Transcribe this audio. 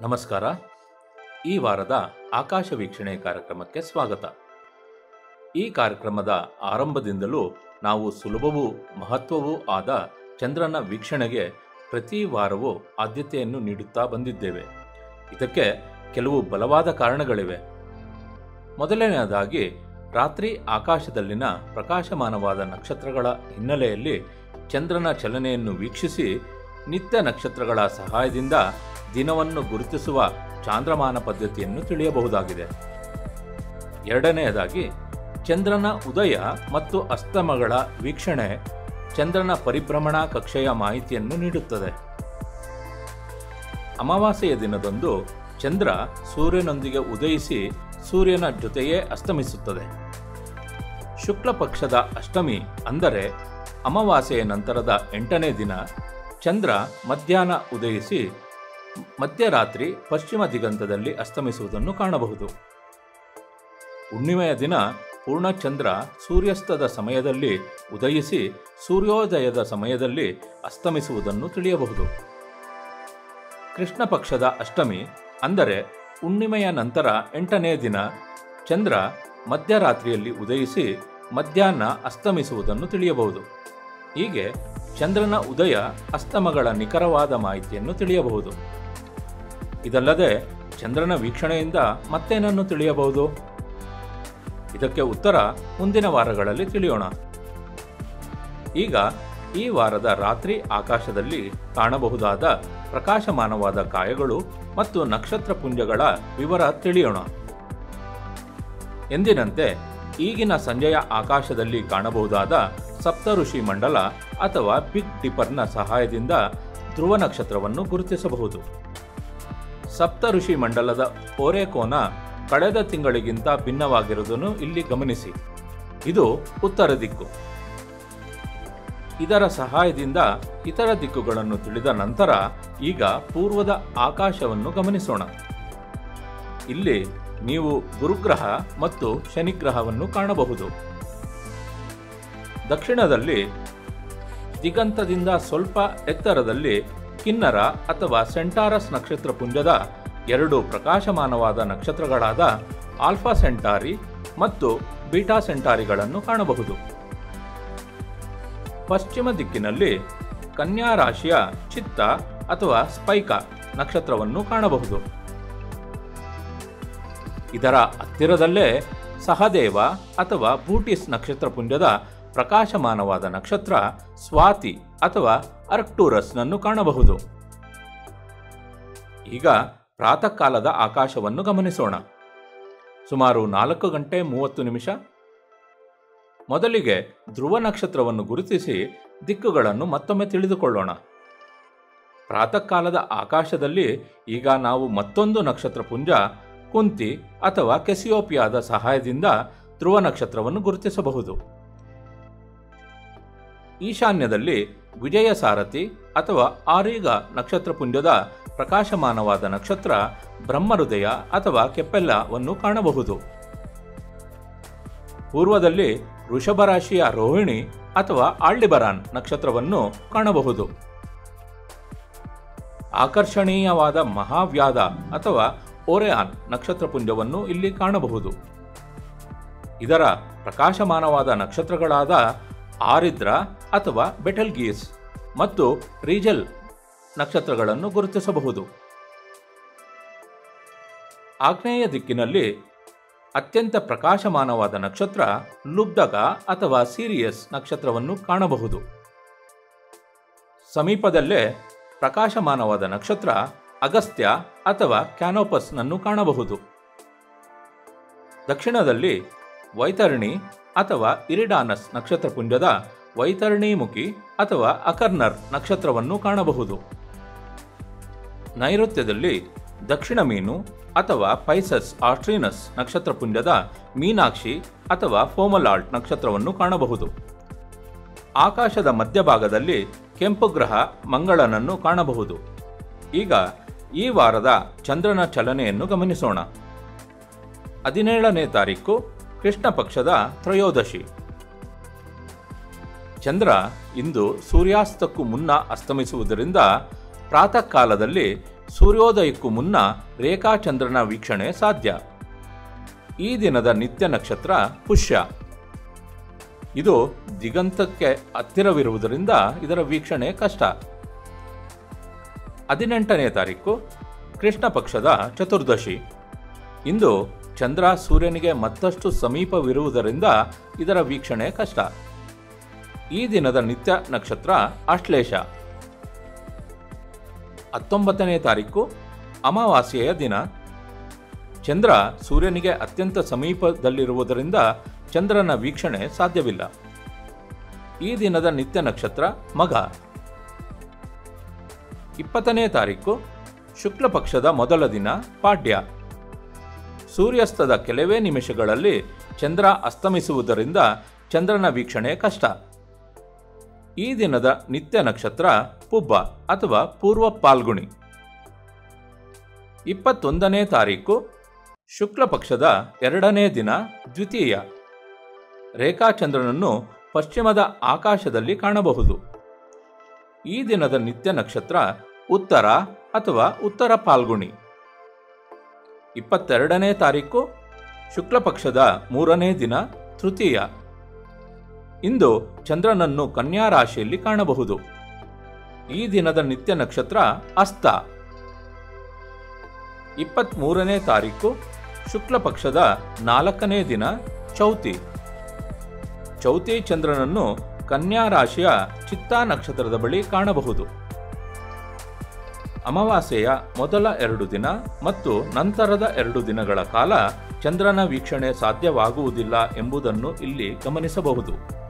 ನಮಸ್ಕಾರ ಈ ವಾರದ ಆಕಾಶ ವೀಕ್ಷಣೆ ಕಾರ್ಯಕ್ರಮಕ್ಕೆ ಸ್ವಾಗತ ಈ ಕಾರ್ಯಕ್ರಮದ ಆರಂಭದಿಂದಲೂ ನಾವು ಸುಲಭವೂ ಮಹತ್ವವೂ ಆದ ಚಂದ್ರನ ವೀಕ್ಷಣೆಗೆ ಪ್ರತಿ ವಾರವೂ ಆದ್ಯತೆಯನ್ನು ನೀಡುತ್ತಾ ಬಂದಿದ್ದೇವೆ ಇದಕ್ಕೆ ಕೆಲವು ಬಲವಾದ ಕಾರಣಗಳಿವೆ ಮೊದಲನೆಯದಾಗಿ ರಾತ್ರಿ ಆಕಾಶದಲ್ಲಿನ ಪ್ರಕಾಶಮಾನವಾದ ನಕ್ಷತ್ರಗಳ ಹಿನ್ನೆಲೆಯಲ್ಲಿ ಚಂದ್ರನ ಚಲನೆಯನ್ನು ವೀಕ್ಷಿಸಿ ನಿತ್ಯ ನಕ್ಷತ್ರಗಳ ಸಹಾಯದಿಂದ ದಿನವನ್ನು ಗುರುತಿಸುವ ಚಾಂದ್ರಮಾನ ಪದ್ಧತಿಯನ್ನು ತಿಳಿಯಬಹುದಾಗಿದೆ ಎರಡನೆಯದಾಗಿ ಚಂದ್ರನ ಉದಯ ಮತ್ತು ಅಸ್ತಮಗಳ ವೀಕ್ಷಣೆ ಚಂದ್ರನ ಪರಿಭ್ರಮಣಾ ಕಕ್ಷೆಯ ಮಾಹಿತಿಯನ್ನು ನೀಡುತ್ತದೆ ಅಮಾವಾಸ್ಯೆಯ ದಿನದಂದು ಚಂದ್ರ ಸೂರ್ಯನೊಂದಿಗೆ ಉದಯಿಸಿ ಸೂರ್ಯನ ಜೊತೆಯೇ ಅಸ್ತಮಿಸುತ್ತದೆ ಶುಕ್ಲ ಪಕ್ಷದ ಅಷ್ಟಮಿ ಅಂದರೆ ಅಮಾವಾಸ್ಯೆಯ ನಂತರದ ಎಂಟನೇ ದಿನ ಚಂದ್ರ ಮಧ್ಯಾಹ್ನ ಉದಯಿಸಿ ಮಧ್ಯರಾತ್ರಿ ಪಶ್ಚಿಮ ದಿಗಂತದಲ್ಲಿ ಅಸ್ತಮಿಸುವುದನ್ನು ಕಾಣಬಹುದು ಹುಣ್ಣಿಮೆಯ ದಿನ ಪೂರ್ಣಚಂದ್ರ ಸೂರ್ಯಾಸ್ತದ ಸಮಯದಲ್ಲಿ ಉದಯಿಸಿ ಸೂರ್ಯೋದಯದ ಸಮಯದಲ್ಲಿ ಅಸ್ತಮಿಸುವುದನ್ನು ತಿಳಿಯಬಹುದು ಕೃಷ್ಣ ಪಕ್ಷದ ಅಷ್ಟಮಿ ಅಂದರೆ ಹುಣ್ಣಿಮೆಯ ನಂತರ ಎಂಟನೇ ದಿನ ಚಂದ್ರ ಮಧ್ಯರಾತ್ರಿಯಲ್ಲಿ ಉದಯಿಸಿ ಮಧ್ಯಾಹ್ನ ಅಸ್ತಮಿಸುವುದನ್ನು ತಿಳಿಯಬಹುದು ಹೀಗೆ ಚಂದ್ರನ ಉದಯ ಅಸ್ತಮಗಳ ನಿಖರವಾದ ಮಾಹಿತಿಯನ್ನು ತಿಳಿಯಬಹುದು ಇದಲ್ಲದೆ ಚಂದ್ರನ ವೀಕ್ಷಣೆಯಿಂದ ಮತ್ತೇನನ್ನು ತಿಳಿಯಬಹುದು ಇದಕ್ಕೆ ಉತ್ತರ ಮುಂದಿನ ವಾರಗಳಲ್ಲಿ ತಿಳಿಯೋಣ ಈಗ ಈ ವಾರದ ರಾತ್ರಿ ಆಕಾಶದಲ್ಲಿ ಕಾಣಬಹುದಾದ ಪ್ರಕಾಶಮಾನವಾದ ಕಾಯಗಳು ಮತ್ತು ನಕ್ಷತ್ರ ಪುಂಜಗಳ ವಿವರ ತಿಳಿಯೋಣ ಎಂದಿನಂತೆ ಈಗಿನ ಸಂಜೆಯ ಆಕಾಶದಲ್ಲಿ ಕಾಣಬಹುದಾದ ಸಪ್ತಋಷಿ ಮಂಡಲ ಅಥವಾ ಬಿಗ್ ಡಿಪರ್ನ ಸಹಾಯದಿಂದ ಧ್ರುವ ನಕ್ಷತ್ರವನ್ನು ಗುರುತಿಸಬಹುದು ಸಪ್ತಋಷಿ ಮಂಡಲದ ಓರೆಕೋನ ಕಳೆದ ತಿಂಗಳಿಗಿಂತ ಭಿನ್ನವಾಗಿರುವುದನ್ನು ಇಲ್ಲಿ ಗಮನಿಸಿ ಇದು ಉತ್ತರ ದಿಕ್ಕು ಇದರ ಸಹಾಯದಿಂದ ಇತರ ದಿಕ್ಕುಗಳನ್ನು ತಿಳಿದ ನಂತರ ಈಗ ಪೂರ್ವದ ಆಕಾಶವನ್ನು ಗಮನಿಸೋಣ ಇಲ್ಲಿ ನೀವು ಗುರುಗ್ರಹ ಮತ್ತು ಶನಿಗ್ರಹವನ್ನು ಕಾಣಬಹುದು ದಕ್ಷಿಣದಲ್ಲಿ ದಿಗಂತದಿಂದ ಸ್ವಲ್ಪ ಎತ್ತರದಲ್ಲಿ ಕಿನ್ನರ ಅಥವಾ ಸೆಂಟಾರಸ್ ನಕ್ಷತ್ರ ಪುಂಜದ ಎರಡು ಪ್ರಕಾಶಮಾನವಾದ ನಕ್ಷತ್ರಗಳಾದ ಆಲ್ಫಾ ಸೆಂಟಾರಿ ಮತ್ತು ಬೀಟಾ ಸೆಂಟಾರಿಗಳನ್ನು ಕಾಣಬಹುದು ಪಶ್ಚಿಮ ದಿಕ್ಕಿನಲ್ಲಿ ಕನ್ಯಾ ರಾಶಿಯ ಚಿತ್ತ ಅಥವಾ ಸ್ಪೈಕ ನಕ್ಷತ್ರವನ್ನು ಕಾಣಬಹುದು ಇದರ ಹತ್ತಿರದಲ್ಲೇ ಸಹದೇವ ಅಥವಾ ಬೂಟಿಸ್ ನಕ್ಷತ್ರ ಪುಂಜದ ಪ್ರಕಾಶಮಾನವಾದ ನಕ್ಷತ್ರ ಸ್ವಾತಿ ಅಥವಾ ಅರ್ಕ್ಟೂರಸ್ನನ್ನು ಕಾಣಬಹುದು ಈಗ ಪ್ರಾತಃ ಕಾಲದ ಆಕಾಶವನ್ನು ಗಮನಿಸೋಣ ಸುಮಾರು ನಾಲ್ಕು ಗಂಟೆ ಮೂವತ್ತು ನಿಮಿಷ ಮೊದಲಿಗೆ ಧ್ರುವ ನಕ್ಷತ್ರವನ್ನು ಗುರುತಿಸಿ ದಿಕ್ಕುಗಳನ್ನು ಮತ್ತೊಮ್ಮೆ ತಿಳಿದುಕೊಳ್ಳೋಣ ಪ್ರಾತಃ ಕಾಲದ ಆಕಾಶದಲ್ಲಿ ಈಗ ನಾವು ಮತ್ತೊಂದು ನಕ್ಷತ್ರ ಪುಂಜ ಕುಂತಿ ಅಥವಾ ಕೆಸಿಯೋಪಿಯಾದ ಸಹಾಯದಿಂದ ಧ್ರುವ ನಕ್ಷತ್ರವನ್ನು ಗುರುತಿಸಬಹುದು ಈಶಾನ್ಯದಲ್ಲಿ ವಿಜಯ ಸಾರಥಿ ಅಥವಾ ಆರೀಗ ನಕ್ಷತ್ರ ಪುಂಜದ ಪ್ರಕಾಶಮಾನವಾದ ನಕ್ಷತ್ರ ಬ್ರಹ್ಮಹೃದಯ ಅಥವಾ ಕೆಪ್ಪೆಲ್ಲವನ್ನು ಕಾಣಬಹುದು ಪೂರ್ವದಲ್ಲಿ ವೃಷಭ ರಾಶಿಯ ರೋಹಿಣಿ ಅಥವಾ ಆಳ್ಳಿಬರಾನ್ ನಕ್ಷತ್ರವನ್ನು ಕಾಣಬಹುದು ಆಕರ್ಷಣೀಯವಾದ ಮಹಾವ್ಯಾದ ಅಥವಾ ಓರೆಯಾನ್ ನಕ್ಷತ್ರ ಪುಂಜವನ್ನು ಇಲ್ಲಿ ಕಾಣಬಹುದು ಇದರ ಪ್ರಕಾಶಮಾನವಾದ ನಕ್ಷತ್ರಗಳಾದ ಆರಿದ್ರ ಅಥವಾ ಬೆಟಲ್ಗೀಸ್ ಮತ್ತು ರೀಜಲ್ ನಕ್ಷತ್ರಗಳನ್ನು ಗುರುತಿಸಬಹುದು ಆಗ್ನೇಯ ದಿಕ್ಕಿನಲ್ಲಿ ಅತ್ಯಂತ ಪ್ರಕಾಶಮಾನವಾದ ನಕ್ಷತ್ರ ಲುಬ್ಧಕ ಅಥವಾ ಸೀರಿಯಸ್ ನಕ್ಷತ್ರವನ್ನು ಕಾಣಬಹುದು ಸಮೀಪದಲ್ಲೇ ಪ್ರಕಾಶಮಾನವಾದ ನಕ್ಷತ್ರ ಅಗಸ್ತ್ಯ ಅಥವಾ ಕ್ಯಾನೋಪಸ್ನನ್ನು ಕಾಣಬಹುದು ದಕ್ಷಿಣದಲ್ಲಿ ವೈತರಣಿ ಅಥವಾ ಇರಿಡಾನಸ್ ನಕ್ಷತ್ರ ಪುಂಜದ ವೈತರಣಿಮುಖಿ ಅಥವಾ ಅಕರ್ನರ್ ನಕ್ಷತ್ರವನ್ನು ಕಾಣಬಹುದು ನೈಋತ್ಯದಲ್ಲಿ ದಕ್ಷಿಣ ಮೀನು ಅಥವಾ ಪೈಸಸ್ ಆಸ್ಟ್ರಿನಸ್ ನಕ್ಷತ್ರ ಪುಂಜದ ಮೀನಾಕ್ಷಿ ಅಥವಾ ಫೋಮಲಾಲ್ಟ್ ನಕ್ಷತ್ರವನ್ನು ಕಾಣಬಹುದು ಆಕಾಶದ ಮಧ್ಯಭಾಗದಲ್ಲಿ ಕೆಂಪು ಗ್ರಹ ಮಂಗಳನನ್ನು ಕಾಣಬಹುದು ಈಗ ಈ ವಾರದ ಚಂದ್ರನ ಚಲನೆಯನ್ನು ಗಮನಿಸೋಣ ಹದಿನೇಳನೇ ತಾರೀಕು ಕೃಷ್ಣ ಪಕ್ಷದ ತ್ರಯೋದಶಿ ಚಂದ್ರ ಇಂದು ಸೂರ್ಯಾಸ್ತಕ್ಕೂ ಮುನ್ನ ಅಸ್ತಮಿಸುವುದರಿಂದ ಪ್ರಾತಃ ಕಾಲದಲ್ಲಿ ಸೂರ್ಯೋದಯಕ್ಕೂ ಮುನ್ನ ರೇಖಾಚಂದ್ರನ ವೀಕ್ಷಣೆ ಸಾಧ್ಯ ಈ ದಿನದ ನಿತ್ಯ ನಕ್ಷತ್ರ ಪುಷ್ಯ ಇದು ದಿಗಂತಕ್ಕೆ ಹತ್ತಿರವಿರುವುದರಿಂದ ಇದರ ವೀಕ್ಷಣೆ ಕಷ್ಟ ಹದಿನೆಂಟನೇ ತಾರೀಕು ಕೃಷ್ಣ ಪಕ್ಷದ ಚತುರ್ದಶಿ ಇಂದು ಚಂದ್ರ ಸೂರ್ಯನಿಗೆ ಮತ್ತಷ್ಟು ಸಮೀಪವಿರುವುದರಿಂದ ಇದರ ವೀಕ್ಷಣೆ ಕಷ್ಟ ಈ ದಿನದ ನಿತ್ಯ ನಕ್ಷತ್ರ ಆಶ್ಲೇಷ ಹತ್ತೊಂಬತ್ತನೇ ತಾರೀಕು ಅಮಾವಾಸ್ಯೆಯ ದಿನ ಚಂದ್ರ ಸೂರ್ಯನಿಗೆ ಅತ್ಯಂತ ಸಮೀಪದಲ್ಲಿರುವುದರಿಂದ ಚಂದ್ರನ ವೀಕ್ಷಣೆ ಸಾಧ್ಯವಿಲ್ಲ ಈ ದಿನದ ನಿತ್ಯ ನಕ್ಷತ್ರ ಮಘ ಇಪ್ಪತ್ತನೇ ತಾರೀಕು ಶುಕ್ಲ ಪಕ್ಷದ ಮೊದಲ ದಿನ ಪಾಡ್ಯ ಸೂರ್ಯಾಸ್ತದ ಕೆಲವೇ ನಿಮಿಷಗಳಲ್ಲಿ ಚಂದ್ರ ಅಸ್ತಮಿಸುವುದರಿಂದ ಚಂದ್ರನ ವೀಕ್ಷಣೆ ಕಷ್ಟ ಈ ದಿನದ ನಿತ್ಯ ನಕ್ಷತ್ರ ಪುಬ್ಬ ಅಥವಾ ಪೂರ್ವ ಪಾಲ್ಗುಣಿ ಇಪ್ಪತ್ತೊಂದನೇ ತಾರೀಕು ಶುಕ್ಲ ಪಕ್ಷದ ಎರಡನೇ ದಿನ ದ್ವಿತೀಯ ರೇಖಾಚಂದ್ರನನ್ನು ಪಶ್ಚಿಮದ ಆಕಾಶದಲ್ಲಿ ಕಾಣಬಹುದು ಈ ದಿನದ ನಿತ್ಯ ನಕ್ಷತ್ರ ಉತ್ತರ ಅಥವಾ ಉತ್ತರ ಪಾಲ್ಗುಣಿ ಇಪ್ಪತ್ತೆರಡನೇ ತಾರೀಕು ಶುಕ್ಲ ಪಕ್ಷದ ಮೂರನೇ ದಿನ ತೃತೀಯ ಇಂದು ಚಂದ್ರನನ್ನು ಕನ್ಯಾ ರಾಶಿಯಲ್ಲಿ ಕಾಣಬಹುದು ಈ ದಿನದ ನಿತ್ಯ ನಕ್ಷತ್ರ ಅಸ್ತ ಇಪ್ಪತ್ತ್ಮೂರನೇ ತಾರೀಕು ಶುಕ್ಲ ಪಕ್ಷದ ನಾಲ್ಕನೇ ದಿನ ಚೌತಿ ಚೌತಿ ಚಂದ್ರನನ್ನು ಕನ್ಯಾ ರಾಶಿಯ ಚಿತ್ತಾ ನಕ್ಷತ್ರದ ಬಳಿ ಕಾಣಬಹುದು ಅಮಾವಾಸ್ಯೆಯ ಮೊದಲ ಎರಡು ದಿನ ಮತ್ತು ನಂತರದ ಎರಡು ದಿನಗಳ ಕಾಲ ಚಂದ್ರನ ವೀಕ್ಷಣೆ ಸಾಧ್ಯವಾಗುವುದಿಲ್ಲ ಎಂಬುದನ್ನು ಇಲ್ಲಿ ಗಮನಿಸಬಹುದು